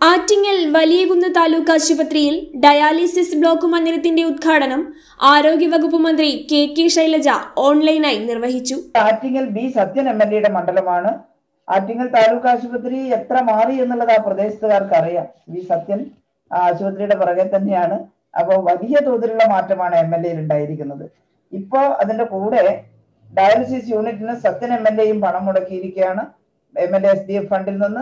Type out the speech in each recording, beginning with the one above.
ആറ്റിങ്ങൽ വലിയകുന്ന് താലൂക്ക് ആശുപത്രിയിൽ dialysis block മന്ദിരത്തിന്റെ ഉദ്ഘാടനം ആരോഗ്യവകുപ്പ് മന്ത്രി കെ കെ ശൈലജ ഓൺലൈനായി നിർവഹിച്ചു Attingal B Sathyan M L എയുടെ മണ്ഡലമാണ് ആറ്റിങ്ങൽ താലൂക്ക് ആശുപത്രി എത്ര മാറി എന്നുള്ളത് ആ പ്രദേശത്തുകാർക്ക് അറിയാം ബി സത്യൻ ആ ആശുപത്രിയുടെ പുറകെ തന്നെയാണ് അപ്പോൾ വലിയ തോതിലുള്ള മാറ്റമാണ് എം എൽ എയിൽ ഉണ്ടായിരിക്കുന്നത് ഇപ്പോ അതിന്റെ കൂടെ ഡയാലിസിസ് യൂണിറ്റിന് സത്യൻ എം എൽ എയും പണം മുടക്കിയിരിക്കുകയാണ് M L A S D F ഫണ്ടിൽ നിന്ന്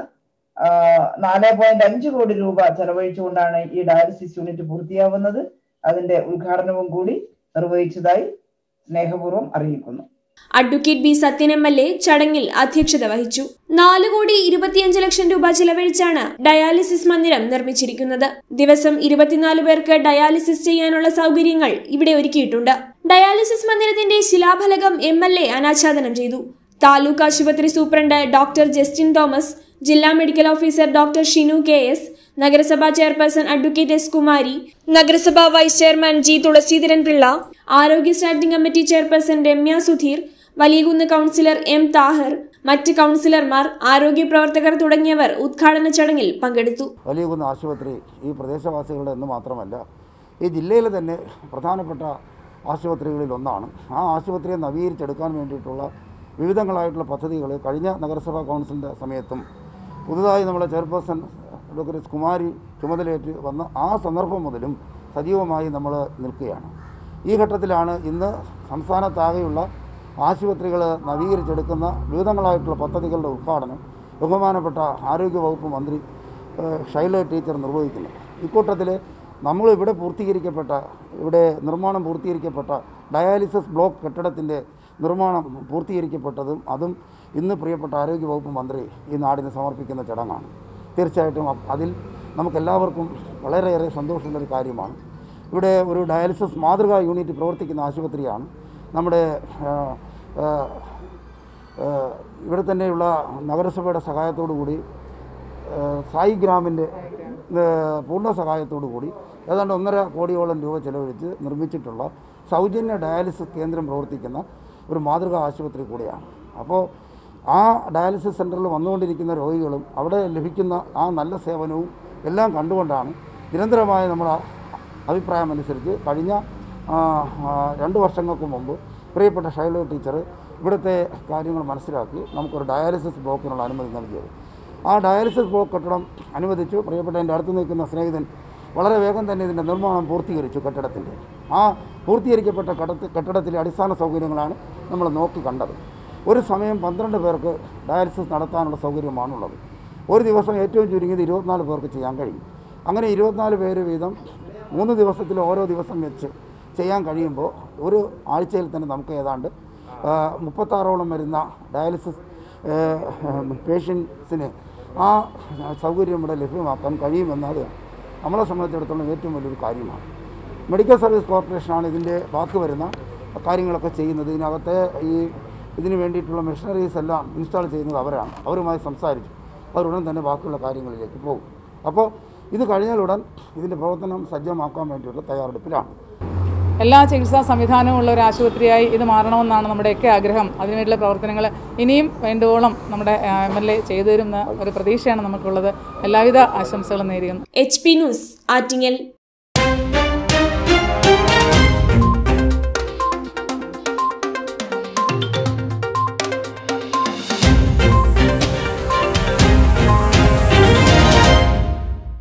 നാല് പോയിന്റ് അഞ്ച് കോടി രൂപ ചെലവഴിച്ചുകൊണ്ടാണ് ഈ ഡയാലിസിസ് യൂണിറ്റ് പൂർത്തിയാവുന്നത് അതിന്റെ ഉദ്ഘാടനവും കൂടി നിർവഹിച്ചതായി സ്നേഹപൂർവ്വം അറിയിക്കുന്നു advocate B Sathyan M L A ചടങ്ങിൽ അധ്യക്ഷത വഹിച്ചു നാല് കോടി ഇരുപത്തിയഞ്ച് ലക്ഷം രൂപ ചിലവഴിച്ചാണ് ഡയാലിസിസ് മന്ദിരം നിർമ്മിച്ചിരിക്കുന്നത് ദിവസം ഇരുപത്തിനാല് പേർക്ക് ഡയാലിസിസ് ചെയ്യാനുള്ള സൗകര്യങ്ങൾ ഇവിടെ ഒരുക്കിയിട്ടുണ്ട് ഡയാലിസിസ് മന്ദിരത്തിന്റെ ശിലാഫലകം എം എൽ എ അനാച്ഛാദനം ചെയ്തു താലൂക്ക് ആശുപത്രി സൂപ്രണ്ട് ഡോക്ടർ ജസ്റ്റിൻ തോമസ് ജില്ലാ medical officer doctor Shinu K S നഗരസഭാ ചെയർപേഴ്സൺ അഡ്വക്കേറ്റ് എസ് കുമാരി നഗരസഭാ vice chairman G Thulaseedharan Pillai ആരോഗ്യ standing committee chairperson Ramya Sudheer Valiyakunnu councillor M Thahar മറ്റ് കൗൺസിലർമാർ ആരോഗ്യ പ്രവർത്തകർ തുടങ്ങിയവർ ഉദ്ഘാടന ചടങ്ങിൽ പങ്കെടുത്തു വലിയകുന്ന് ആശുപത്രി ഈ പ്രദേശവാസികളുടെ എന്ന് മാത്രമല്ല ഈ ജില്ലയിലെ തന്നെ പ്രധാനപ്പെട്ട ആശുപത്രികളിൽ ഒന്നാണ് ആ ആശുപത്രിയെ നവീകരിച്ചെടുക്കാൻ വേണ്ടിയിട്ടുള്ള വിവിധങ്ങളായിട്ടുള്ള പദ്ധതികൾ കഴിഞ്ഞ നഗരസഭാ കൗൺസിലിൻ്റെ സമയത്തും പുതുതായി നമ്മുടെ ചെയർപേഴ്സൺ ഡോക്ടർ എസ് കുമാരി ചുമതലയേറ്റ് വന്ന ആ സന്ദർഭം മുതലും സജീവമായി നമ്മൾ നിൽക്കുകയാണ് ഈ ഘട്ടത്തിലാണ് ഇന്ന് സംസ്ഥാനത്താകെയുള്ള ആശുപത്രികൾ നവീകരിച്ചെടുക്കുന്ന വിവിധങ്ങളായിട്ടുള്ള പദ്ധതികളുടെ ഉദ്ഘാടനം ബഹുമാനപ്പെട്ട ആരോഗ്യവകുപ്പ് മന്ത്രി ഏഹ്, ഷൈല ടീച്ചർ നിർവഹിക്കുന്നു ഇക്കൂട്ടത്തിൽ നമ്മൾ ഇവിടെ പൂർത്തീകരിക്കപ്പെട്ട ഇവിടെ നിർമ്മാണം പൂർത്തീകരിക്കപ്പെട്ട ഡയാലിസിസ് ബ്ലോക്ക് കെട്ടിടത്തിൻ്റെ നിർമ്മാണം പൂർത്തീകരിക്കപ്പെട്ടതും അതും ഇന്ന് പ്രിയപ്പെട്ട ആരോഗ്യവകുപ്പ് മന്ത്രി ഈ നാടിന് സമർപ്പിക്കുന്ന ചടങ്ങാണ് തീർച്ചയായിട്ടും അ- അതിൽ നമുക്കെല്ലാവർക്കും വളരെയേറെ സന്തോഷമുള്ളൊരു കാര്യമാണ് ഇവിടെ ഒരു ഡയാലിസിസ് മാതൃകാ യൂണിറ്റ് പ്രവർത്തിക്കുന്ന ആശുപത്രിയാണ് നമ്മുടെ ആ, ആ, ആ, ഇവിടെ തന്നെയുള്ള നഗരസഭയുടെ സഹായത്തോടു കൂടി ആ, സായി ഗ്രാമിൻ്റെ ആ, പൂർണ്ണ സഹായത്തോടു കൂടി ഏതാണ്ട് ഒന്നര കോടിയോളം രൂപ ചെലവഴിച്ച് നിർമ്മിച്ചിട്ടുള്ള സൗജന്യ ഡയാലിസിസ് കേന്ദ്രം പ്രവർത്തിക്കുന്ന ഒരു മാതൃകാ ആശുപത്രി കൂടിയാണ് അപ്പോൾ ആ ഡയാലിസിസ് സെൻറ്ററിൽ വന്നുകൊണ്ടിരിക്കുന്ന രോഗികളും അവിടെ ലഭിക്കുന്ന ആ നല്ല സേവനവും എല്ലാം കണ്ടുകൊണ്ടാണ് നിരന്തരമായ നമ്മൾ അഭിപ്രായം അനുസരിച്ച് കഴിഞ്ഞ ആ, ആ, രണ്ട് വർഷങ്ങൾക്ക് മുമ്പ് പ്രിയപ്പെട്ട ഷൈല ടീച്ചർ ഇവിടുത്തെ കാര്യങ്ങൾ മനസ്സിലാക്കി നമുക്കൊരു ഡയാലിസിസ് ബ്ലോക്കിനുള്ള അനുമതി നൽകിയത് ആ ഡയാലിസിസ് ബ്ലോക്ക് കെട്ടിടം അനുവദിച്ചു പ്രിയപ്പെട്ട എൻ്റെ അടുത്ത് നിൽക്കുന്ന സ്നേഹിതൻ വളരെ വേഗം തന്നെ ഇതിൻ്റെ നിർമ്മാണം പൂർത്തീകരിച്ചു കെട്ടിടത്തിൻ്റെ ആ പൂർത്തീകരിക്കപ്പെട്ട കെടത്തി കെട്ടിടത്തിലെ അടിസ്ഥാന സൗകര്യങ്ങളാണ് നമ്മൾ നോക്കി കണ്ടത് ഒരു സമയം പന്ത്രണ്ട് പേർക്ക് ഡയാലിസിസ് നടത്താനുള്ള സൗകര്യമാണുള്ളത് ഒരു ദിവസം ഏറ്റവും ചുരുങ്ങിയത് ഇരുപത്തിനാല് പേർക്ക് ചെയ്യാൻ കഴിയും അങ്ങനെ ഇരുപത്തിനാല് പേര് വീതം മൂന്ന് ദിവസത്തിൽ ഓരോ ദിവസം വെച്ച് ചെയ്യാൻ കഴിയുമ്പോൾ ഒരു ആഴ്ചയിൽ തന്നെ നമുക്ക് ഏതാണ്ട് ആ, മുപ്പത്താറോളം വരുന്ന ഡയാലിസിസ് പേഷ്യൻസിന് ആ സൗകര്യം ഇവിടെ ലഭ്യമാക്കാൻ കഴിയുമെന്നത് നമ്മളെ സംബന്ധിച്ചിടത്തോളം ഏറ്റവും വലിയൊരു കാര്യമാണ് മെഡിക്കൽ സർവീസ് കോർപ്പറേഷനാണ് ഇതിൻ്റെ ബാക്കി വരുന്ന കാര്യങ്ങളൊക്കെ ചെയ്യുന്നത് ഇതിനകത്തെ ഈ ഇതിന് വേണ്ടിയിട്ടുള്ള മെഷീനറീസ് എല്ലാം ഇൻസ്റ്റാൾ ചെയ്യുന്നത് അവരാണ് അവരുമായി സംസാരിച്ചു അവരുടൻ തന്നെ ബാക്കിയുള്ള കാര്യങ്ങളിലേക്ക് പോകും അപ്പോൾ ഇത് കഴിഞ്ഞാലുടൻ ഇതിൻ്റെ പ്രവർത്തനം സജ്ജമാക്കാൻ വേണ്ടിയുള്ള തയ്യാറെടുപ്പിലാണ് എല്ലാ ചികിത്സാ സംവിധാനവും ഉള്ള ഒരു ആശുപത്രിയായി ഇത് മാറണമെന്നാണ് നമ്മുടെയൊക്കെ ആഗ്രഹം അതിനുവേണ്ടിയുള്ള പ്രവർത്തനങ്ങൾ ഇനിയും വേണ്ടുവോളം നമ്മുടെ എം എൽ എ ചെയ്തു തരുന്ന ഒരു പ്രതീക്ഷയാണ് നമുക്കുള്ളത് എല്ലാവിധ ആശംസകളും നേരുന്നു എച്ച് പി ന്യൂസ് ആറ്റിങ്ങൽ